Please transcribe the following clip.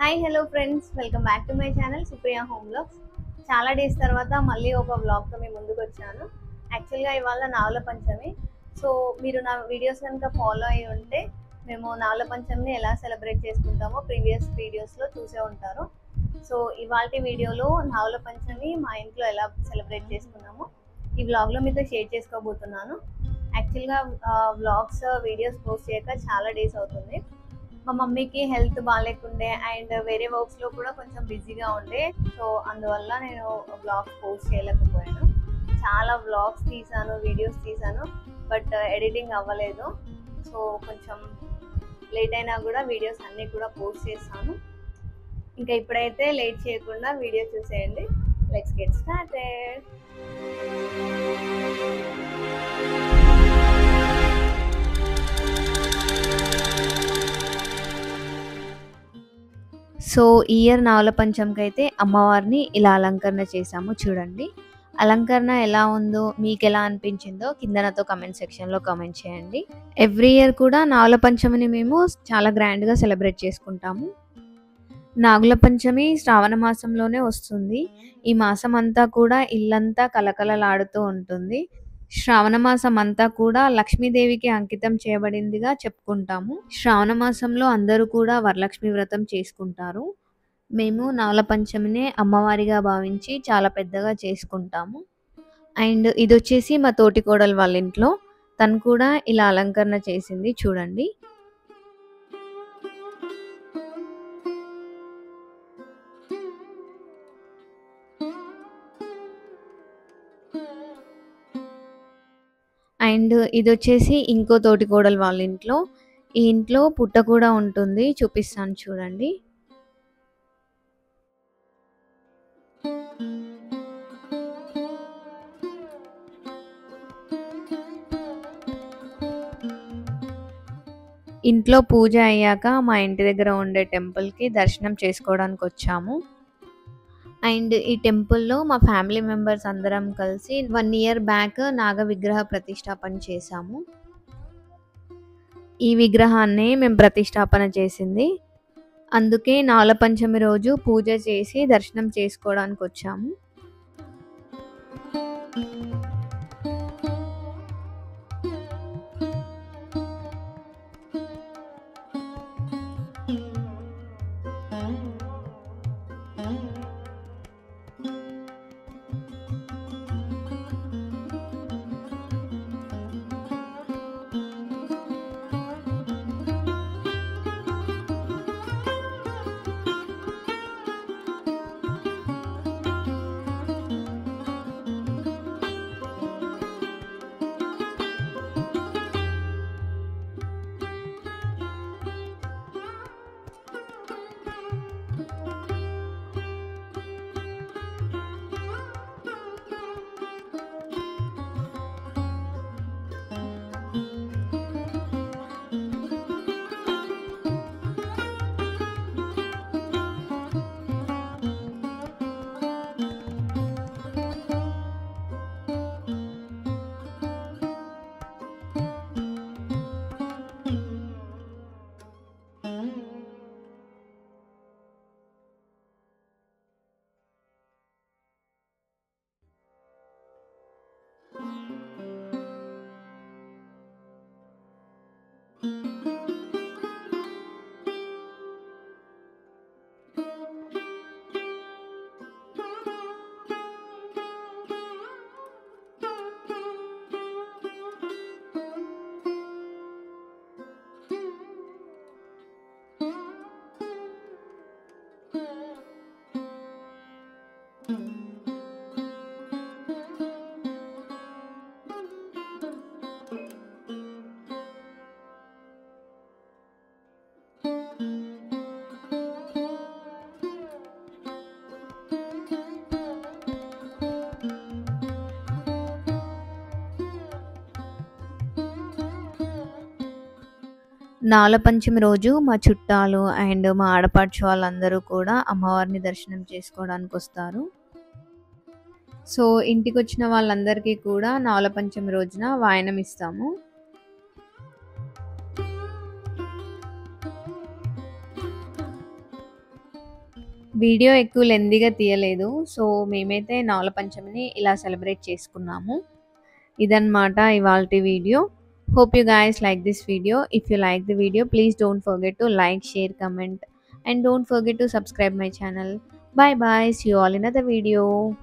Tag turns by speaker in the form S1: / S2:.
S1: hi hello friends welcome back to my channel Supriya home blogs చాలా days తర్వాత మళ్ళీ ఒక బ్లాగ్తో మీ ముందుకు వచ్చాను యాక్చువల్గా ఇవాళ నావల పంచమి సో మీరు నా వీడియోస్ కనుక ఫాలో అయి ఉంటే మేము నావల పంచమిని ఎలా సెలబ్రేట్ చేసుకుంటామో ప్రీవియస్ వీడియోస్లో చూసే ఉంటారు సో ఇవాళ వీడియోలో నావల పంచమి మా ఇంట్లో ఎలా సెలబ్రేట్ చేసుకున్నామో ఈ వ్లాగ్లో మీతో షేర్ చేసుకోబోతున్నాను యాక్చువల్గా వ్లాగ్స్ వీడియోస్ పోస్ట్ చేయక చాలా డేస్ అవుతుంది మా మమ్మీకి హెల్త్ బాగాలేకుండే అండ్ వేరే వర్క్స్లో కూడా కొంచెం బిజీగా ఉండే సో అందువల్ల నేను వ్లాగ్స్ పోస్ట్ చేయలేకపోయాను చాలా వ్లాగ్స్ తీసాను వీడియోస్ తీసాను బట్ ఎడిటింగ్ అవ్వలేదు సో కొంచెం లేట్ అయినా కూడా వీడియోస్ అన్నీ కూడా పోస్ట్ చేస్తాను ఇంకా ఇప్పుడైతే లేట్ చేయకుండా వీడియో చూసేయండి లెట్స్ గెట్ స్టార్టెడ్ సో ఈ ఇయర్ నావల పంచంకి అయితే అమ్మవారిని ఇలా అలంకరణ చేసాము చూడండి అలంకరణ ఎలా ఉందో మీకు ఎలా అనిపించిందో కింద నాతో కమెంట్ సెక్షన్లో కమెంట్ చేయండి ఎవ్రీ ఇయర్ కూడా నావల పంచమిని మేము చాలా గ్రాండ్గా సెలబ్రేట్ చేసుకుంటాము నాగుల పంచమి శ్రావణ మాసంలోనే వస్తుంది ఈ మాసం అంతా కూడా ఇల్లంతా కలకలలాడుతూ ఉంటుంది శ్రావణ మాసం అంతా కూడా లక్ష్మీదేవికి అంకితం చేయబడిందిగా చెప్పుకుంటాము శ్రావణ మాసంలో అందరూ కూడా వరలక్ష్మి వ్రతం చేసుకుంటారు మేము నావల పంచమినే అమ్మవారిగా భావించి చాలా పెద్దగా చేసుకుంటాము అండ్ ఇది వచ్చేసి మా తోటి కోడలు వాళ్ళ ఇంట్లో తను కూడా ఇలా అలంకరణ చేసింది చూడండి అండ్ ఇది వచ్చేసి ఇంకో తోటి కోడలు వాళ్ళ ఇంట్లో ఈ ఇంట్లో పుట్ట కూడా ఉంటుంది చూపిస్తాను చూడండి ఇంట్లో పూజ అయ్యాక మా ఇంటి దగ్గర ఉండే టెంపుల్కి దర్శనం చేసుకోవడానికి వచ్చాము అండ్ ఈ టెంపుల్లో మా ఫ్యామిలీ మెంబర్స్ అందరం కలిసి వన్ ఇయర్ బ్యాక్ నాగ విగ్రహ ప్రతిష్టాపన చేశాము ఈ విగ్రహాన్ని మేము ప్రతిష్టాపన చేసింది అందుకే నాల పంచమి రోజు పూజ చేసి దర్శనం చేసుకోవడానికి వచ్చాము నాల పంచమి రోజు మా చుట్టాలు అండ్ మా ఆడపడుచు వాళ్ళందరూ కూడా అమ్మవారిని దర్శనం చేసుకోవడానికి వస్తారు సో ఇంటికి వచ్చిన వాళ్ళందరికీ కూడా నావల పంచమి రోజున వాయనం ఇస్తాము వీడియో ఎక్కువ లెందీగా తీయలేదు సో మేమైతే నవల పంచమిని ఇలా సెలబ్రేట్ చేసుకున్నాము ఇదన్నమాట ఇవాళ video hope you guys like this video if you like the video please don't forget to like share comment and don't forget to subscribe my channel bye bye see you all in another video